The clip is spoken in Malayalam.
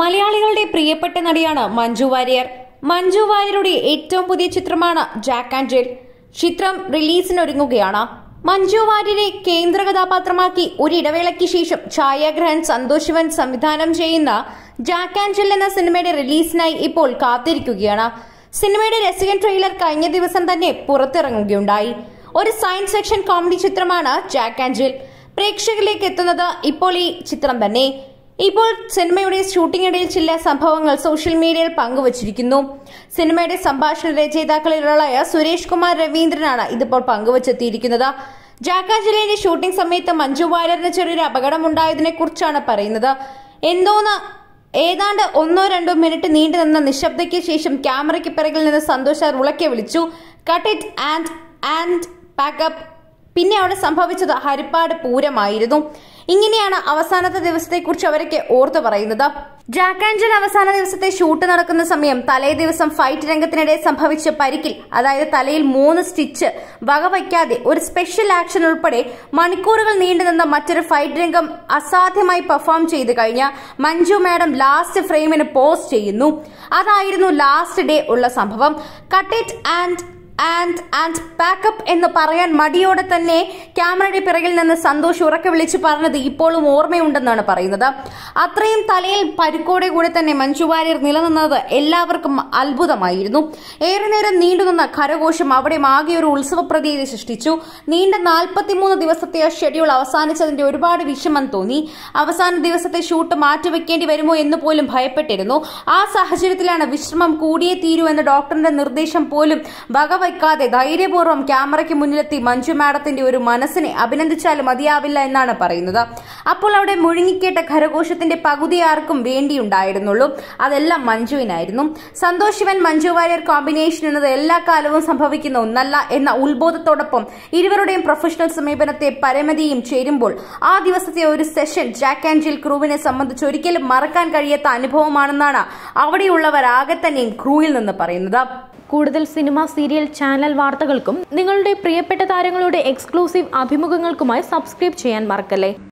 മലയാളികളുടെ പ്രിയപ്പെട്ട നടിയാണ് മഞ്ജു വാര്യർ മഞ്ജു വാര്യരുടെ ഏറ്റവും പുതിയ ചിത്രമാണ് ജാക്ക് ആൻഡ് ജിൽ ചിത്രം റിലീസിനൊരുങ്ങുകയാണ് മഞ്ജു വാര്യരെ കേന്ദ്ര കഥാപാത്രമാക്കി ഒരു ഇടവേളയ്ക്ക് ശേഷം ഛായാഗ്രഹൻ സന്തോഷ് ശിവൻ സംവിധാനം ചെയ്യുന്ന ജാക്ക് ആൻഡ് ജിൽ എന്ന സിനിമയുടെ റിലീസിനായി ഇപ്പോൾ കാത്തിരിക്കുകയാണ് സിനിമയുടെ രസികൻ ട്രെയിലർ കഴിഞ്ഞ ദിവസം തന്നെ പുറത്തിറങ്ങുകയുണ്ടായി ഒരു സയൻസ് ഫിക്ഷൻ കോമഡി ചിത്രമാണ് ജാക്ക് ആൻഡ് ജിൽ പ്രേക്ഷകരിലേക്ക് എത്തുന്നത് ഇപ്പോൾ ഈ ചിത്രം തന്നെ ഇപ്പോൾ സിനിമയുടെ ഷൂട്ടിംഗിനിടയിൽ ചില സംഭവങ്ങൾ സോഷ്യൽ മീഡിയയിൽ പങ്കുവച്ചിരിക്കുന്നു സിനിമയുടെ സംഭാഷണ രചയിതാക്കളിൽ ഒരാളായ സുരേഷ് കുമാർ രവീന്ദ്രനാണ് ഇതിപ്പോൾ പങ്കുവച്ചെത്തിയിരിക്കുന്നത് ജാക്കാജിലിന്റെ ഷൂട്ടിംഗ് സമയത്ത് മഞ്ജു വാര്യറിന് ചെറിയൊരു അപകടമുണ്ടായതിനെ കുറിച്ചാണ് പറയുന്നത് എന്തോന്ന് ഏതാണ്ട് ഒന്നോ രണ്ടോ മിനിറ്റ് നീണ്ടു നിന്ന നിശബ്ദയ്ക്ക് ശേഷം ക്യാമറയ്ക്ക് പിറകിൽ നിന്ന് സന്തോഷ് സാർ ഉളക്കെ വിളിച്ചു cut it and and pack up പിന്നെ അവിടെ സംഭവിച്ചത് ഹരിപ്പാട് പൂരമായിരുന്നു ഇങ്ങനെയാണ് അവസാനത്തെ ദിവസത്തെക്കുറിച്ച് അവരൊക്കെ ഓർത്തു പറയുന്നത് ജാക്ക് ആൻഡ് ജിൽ അവസാന ദിവസത്തെ ഷൂട്ട് നടക്കുന്ന സമയം തലേ ദിവസം ഫൈറ്റ് രംഗത്തിനിടെ സംഭവിച്ച പരിക്കിൽ അതായത് തലയിൽ മൂന്ന് സ്റ്റിച്ച് വകവയ്ക്കാതെ ഒരു സ്പെഷ്യൽ ആക്ഷൻ ഉൾപ്പെടെ മണിക്കൂറുകൾ നീണ്ടുനിന്ന മറ്റൊരു ഫൈറ്റ് രംഗം അസാധ്യമായി പെർഫോം ചെയ്ത് കഴിഞ്ഞ മഞ്ജു മാഡം ലാസ്റ്റ് ഫ്രെയിമിന് പോസ്റ്റ് ചെയ്യുന്നു അതായിരുന്നു ലാസ്റ്റ് ഡേ ഉള്ള സംഭവം cut it and and and pack up എന്ന് പറയാൻ മടിയോടെ തന്നെ ക്യാമറയുടെ പിറകിൽ നിന്ന് സന്തോഷ് ഉറക്കെ വിളിച്ചു പറഞ്ഞത് ഇപ്പോഴും ഓർമ്മയുണ്ടെന്നാണ് പറയുന്നത് അത്രയും തലയിൽ പരിക്കോടെ കൂടെ തന്നെ മഞ്ജു വാര്യർ നിലനിന്നത് എല്ലാവർക്കും അത്ഭുതമായിരുന്നു ഏറെ നേരം നീണ്ടുനിന്ന കരഘോഷം അവിടെ ആകെ ഒരു ഉത്സവ പ്രതീതി സൃഷ്ടിച്ചു നീണ്ട നാൽപ്പത്തിമൂന്ന് ദിവസത്തെ ഷെഡ്യൂൾ അവസാനിച്ചതിന്റെ ഒരുപാട് വിഷമം തോന്നി അവസാന ദിവസത്തെ ഷൂട്ട് മാറ്റിവെക്കേണ്ടി വരുമോ എന്ന് പോലും ഭയപ്പെട്ടിരുന്നു ആ സാഹചര്യത്തിലാണ് വിശ്രമം കൂടിയേ തീരൂ എന്ന ഡോക്ടറിന്റെ നിർദ്ദേശം പോലും വകവയ്ക്കാതെ ധൈര്യപൂർവ്വം ക്യാമറയ്ക്ക് മുന്നിലെത്തി മഞ്ജു മാഡത്തിന്റെ ഒരു മനസ്സിനെ അഭിനന്ദിച്ചാലും മതിയാവില്ല എന്നാണ് പറയുന്നത് അപ്പോൾ അവിടെ മുഴുങ്ങിക്കേട്ട ഖരഘോഷത്തിന്റെ പകുതി ആർക്കും വേണ്ടിയുണ്ടായിരുന്നുള്ളൂ അതെല്ലാം മഞ്ജുവിനായിരുന്നു സന്തോഷ് ശിവൻ മഞ്ജു വാര്യർ കോമ്പിനേഷൻ എന്നത് എല്ലാ കാലവും സംഭവിക്കുന്ന ഒന്നല്ല എന്ന ഉത്ബോധത്തോടൊപ്പം ഇരുവരുടെയും പ്രൊഫഷണൽ സമീപനത്തെ പരമതിയും ചേരുമ്പോൾ ആ ദിവസത്തെ ഒരു സെഷൻ ജാക്ക് ആൻഡ് ജിൽ ക്രൂവിനെ സംബന്ധിച്ച് ഒരിക്കലും മറക്കാൻ കഴിയാത്ത അനുഭവമാണെന്നാണ് അവിടെയുള്ളവർ ആകെ തന്നെയും ക്രൂവിൽ നിന്ന് പറയുന്നത് കൂടുതൽ സിനിമ സീരിയൽ ചാനൽ വാർത്തകൾക്കും നിങ്ങളുടെ പ്രിയപ്പെട്ട താരങ്ങളുടെ എക്സ്ക്ലൂസീവ് അഭിമുഖങ്ങൾക്കുമായി സബ്സ്ക്രൈബ് ചെയ്യാൻ മറക്കല്ലേ